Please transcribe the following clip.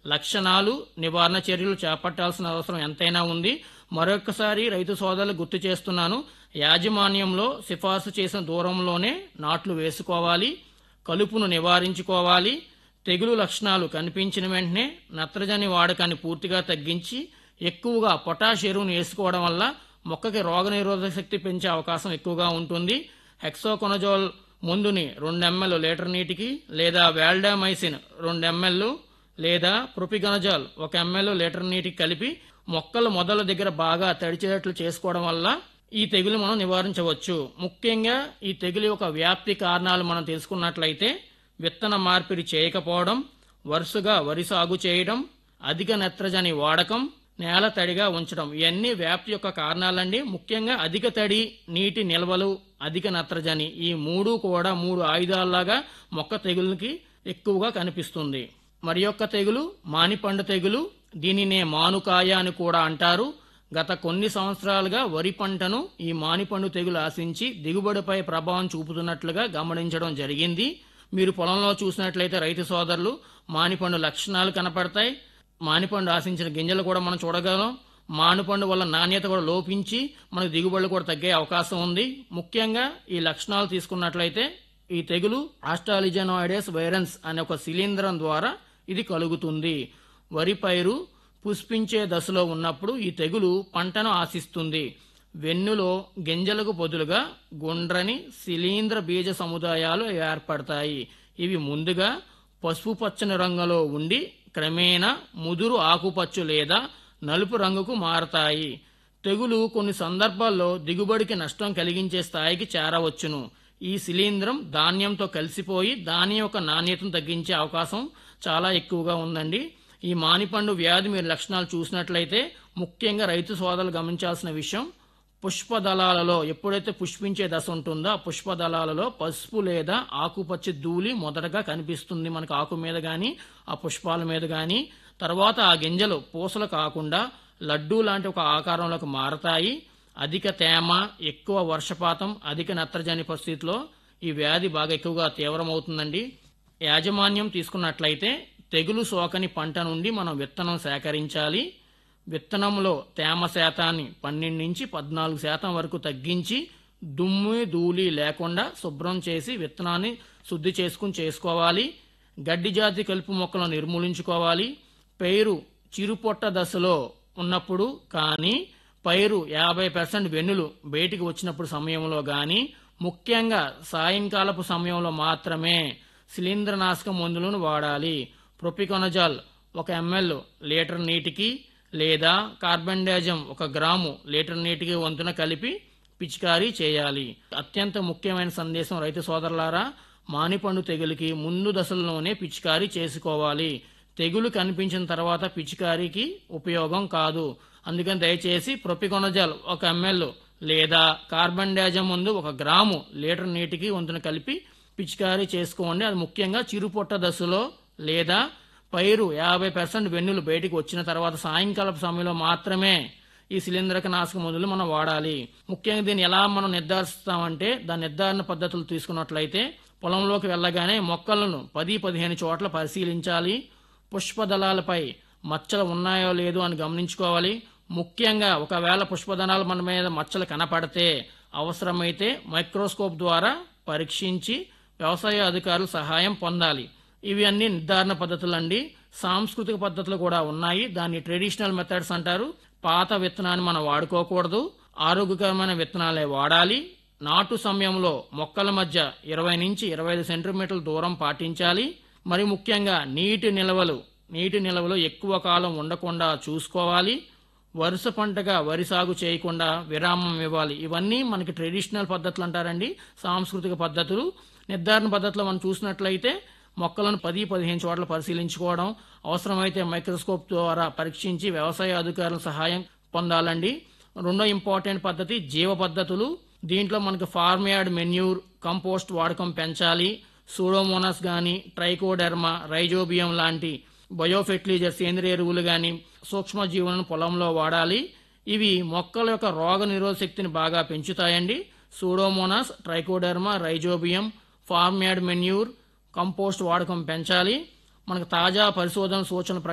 లక్షణాలు నివారణ చర్యలు చేపట్టాల్సిన అవసరం ఎంతైనా ఉంది మరొకసారి రైతు సోదరులు గుర్తు చేస్తున్నాను యాజమాన్యంలో సిఫార్సు చేసిన దూరంలోనే నాట్లు వేసుకోవాలి కలుపును నివారించుకోవాలి తెగులు లక్షణాలు కనిపించిన వెంటనే నత్రజని వాడకాన్ని పూర్తిగా తగ్గించి ఎక్కువగా పొటాష్ ఎరువును వేసుకోవడం వల్ల మొక్కకి రోగనిరోధక శక్తి పెంచే అవకాశం ఎక్కువగా ఉంటుంది హెక్సోకొనజోల్ మందుని రెండు ఎంఎల్ లీటర్ నీటికి లేదా వాల్డామైసిన్ రెండు ఎంఎల్ లేదా ప్రొపిగనజాల్ ఒక ఎంఎల్ లీటర్ నీటికి కలిపి మొక్కల మొదల దగ్గర బాగా తడిచేటట్లు చేసుకోవడం వల్ల ఈ తెగులు మనం నివారించవచ్చు ముఖ్యంగా ఈ తెగులు యొక్క వ్యాప్తి కారణాలు మనం తెలుసుకున్నట్లయితే విత్తన మార్పిడి చేయకపోవడం వరుసగా వరి సాగు చేయడం అధిక నత్రజని వాడకం నేల తడిగా ఉంచడం ఇవన్నీ వ్యాప్తి యొక్క కారణాలండి ముఖ్యంగా అధిక తడి నీటి నిల్వలు అధిక నత్రజని ఈ మూడు కూడా మూడు ఆయుధాల్లాగా మొక్క తెగులకి ఎక్కువగా కనిపిస్తుంది మరి యొక్క తెగులు మానిపండు తెగులు దీనినే మానుకాయ అని కూడా అంటారు గత కొన్ని సంవత్సరాలుగా వరి పంటను ఈ మానిపండు తెగులు ఆశించి దిగుబడిపై ప్రభావం చూపుతున్నట్లుగా గమనించడం జరిగింది మీరు పొలంలో చూసినట్లయితే రైతు సోదరులు మానిపండు లక్షణాలు కనపడతాయి మానిపండు ఆశించిన గింజలు కూడా మనం చూడగలం మానిపండు వల్ల నాణ్యత కూడా లోపించి మనకు దిగుబడులు కూడా తగ్గే అవకాశం ఉంది ముఖ్యంగా ఈ లక్షణాలు తీసుకున్నట్లయితే ఈ తెగులు ఆస్ట్రాలిజనోయిడెస్ వైరన్స్ అనే ఒక శిలీంధ్రం ద్వారా ఇది కలుగుతుంది వరి పైరు పుష్పించే దశలో ఉన్నప్పుడు ఈ తెగులు పంటను ఆశిస్తుంది వెన్నులో గింజలకు బదులుగా గుండ్రని శిలీంద్ర బీజ సముదాయాలు ఏర్పడతాయి ఇవి ముందుగా పసుపు పచ్చని రంగులో ఉండి క్రమేణా ముదురు ఆకుపచ్చు లేదా నలుపు రంగుకు మారతాయి తెగులు కొన్ని సందర్భాల్లో దిగుబడికి నష్టం కలిగించే స్థాయికి చేరవచ్చును ఈ శిలీంధ్రం ధాన్యంతో కలిసిపోయి ధాన్యం యొక్క నాణ్యతను తగ్గించే అవకాశం చాలా ఎక్కువగా ఉందండి ఈ మానిపండు వ్యాధి మీరు లక్షణాలు చూసినట్లయితే ముఖ్యంగా రైతు సోదరులు గమనించాల్సిన విషయం పుష్పదళాలలో ఎప్పుడైతే పుష్పించే దశ ఉంటుందో ఆ పుష్పదళాలలో పసుపు లేదా ఆకుపచ్చ ధూళి మొదటగా కనిపిస్తుంది మనకు ఆకు మీద గాని ఆ పుష్పాల మీద గాని తర్వాత ఆ గింజలు పూసలు కాకుండా లడ్డూ లాంటి ఒక ఆకారంలోకి మారతాయి అధిక తేమ ఎక్కువ వర్షపాతం అధిక నత్రజని పరిస్థితిలో ఈ వ్యాధి బాగా ఎక్కువగా తీవ్రమవుతుందండి యాజమాన్యం తీసుకున్నట్లయితే తెగులు సోకని పంట నుండి మనం విత్తనం సేకరించాలి విత్తనంలో తేమ శాతాన్ని పన్నెండు నుంచి పద్నాలుగు శాతం వరకు తగ్గించి దుమ్ము ధూళి లేకుండా శుభ్రం చేసి విత్తనాన్ని శుద్ధి చేసుకుని చేసుకోవాలి గడ్డి జాతి కలుపు మొక్కలను నిర్మూలించుకోవాలి పైరు చిరుపొట్ట దశలో ఉన్నప్పుడు కానీ పైరు యాభై పర్సెంట్ వెన్నులు బయటికి వచ్చినప్పుడు సమయంలో గాని ముఖ్యంగా సాయంకాలపు సమయంలో మాత్రమే శిలీంద్రనాశక మందులను వాడాలి ప్రొపికొనజాల్ ఒక ఎంఎల్ లీటర్ నీటికి లేదా కార్బన్డాజం ఒక గ్రాము లీటర్ నీటికి వంతున కలిపి పిచికారీ చేయాలి అత్యంత ముఖ్యమైన సందేశం రైతు సోదరులారా మానిపండు తెగులుకి ముందు దశల్లోనే పిచికారీ చేసుకోవాలి తెగులు కనిపించిన తర్వాత పిచికారీకి ఉపయోగం కాదు అందుకని దయచేసి ప్రొపికొనజాల్ ఒక ఎంఎల్ లేదా కార్బన్ డాజం ముందు ఒక గ్రాము లీటర్ నీటికి వంతున కలిపి పిచికారీ చేసుకోండి అది ముఖ్యంగా చిరుపొట్ట దశలో లేదా పైరు యాభై పర్సెంట్ వెన్నులు బయటికి వచ్చిన తర్వాత సాయంకాలపు సమయంలో మాత్రమే ఈ శిలీంద్రక నాశక మందులు మనం వాడాలి ముఖ్యంగా దీన్ని ఎలా మనం నిర్ధారిస్తామంటే దాని నిర్ధారణ పద్ధతులు తీసుకున్నట్లయితే పొలంలోకి వెళ్ళగానే మొక్కలను పది పదిహేను చోట్ల పరిశీలించాలి పుష్పదళాలపై మచ్చలు ఉన్నాయో లేదో అని గమనించుకోవాలి ముఖ్యంగా ఒకవేళ పుష్పదళాలు మన మీద మచ్చలు కనపడితే అవసరమైతే మైక్రోస్కోప్ ద్వారా పరీక్షించి వ్యవసాయ అధికారులు సహాయం పొందాలి ఇవి అన్ని నిర్ధారణ పద్ధతులు అండి సాంస్కృతిక పద్ధతులు కూడా ఉన్నాయి దాన్ని ట్రెడిషనల్ మెథడ్స్ అంటారు పాత విత్తనాన్ని మనం వాడుకోకూడదు ఆరోగ్యకరమైన విత్తనాలే వాడాలి నాటు సమయంలో మొక్కల మధ్య ఇరవై నుంచి ఇరవై ఐదు సెంటీమీటర్ల దూరం పాటించాలి మరి ముఖ్యంగా నీటి నిల్వలు నీటి నిల్వలు ఎక్కువ కాలం ఉండకుండా చూసుకోవాలి వరుస పంటగా వరి సాగు చేయకుండా విరామం ఇవ్వాలి ఇవన్నీ మనకి ట్రెడిషనల్ పద్ధతులు అంటారండి సాంస్కృతిక పద్ధతులు నిర్ధారణ పద్ధతులు మనం చూసినట్లయితే మొక్కలను పది పదిహేను చోట్ల పరిశీలించుకోవడం అవసరమైతే మైక్రోస్కోప్ ద్వారా పరీక్షించి వ్యవసాయ అధికారుల సహాయం పొందాలండి రెండో ఇంపార్టెంట్ పద్ధతి జీవ పద్ధతులు దీంట్లో మనకు ఫార్మ్ యార్డ్ మెన్యూర్ కంపోస్ట్ వాడకం పెంచాలి సూడోమోనాస్ గాని ట్రైకోడెర్మా రైజోబియం లాంటి బయోఫెర్టిలైజర్ సేంద్రియ ఎరువులు గాని సూక్ష్మ జీవులను పొలంలో వాడాలి ఇవి మొక్కల యొక్క రోగ నిరోధక శక్తిని బాగా పెంచుతాయండి pseudomonas trichoderma rhizobium farm yard manure compost వాడకం పెంచాలి మనకు తాజా పరిశోధన సూచన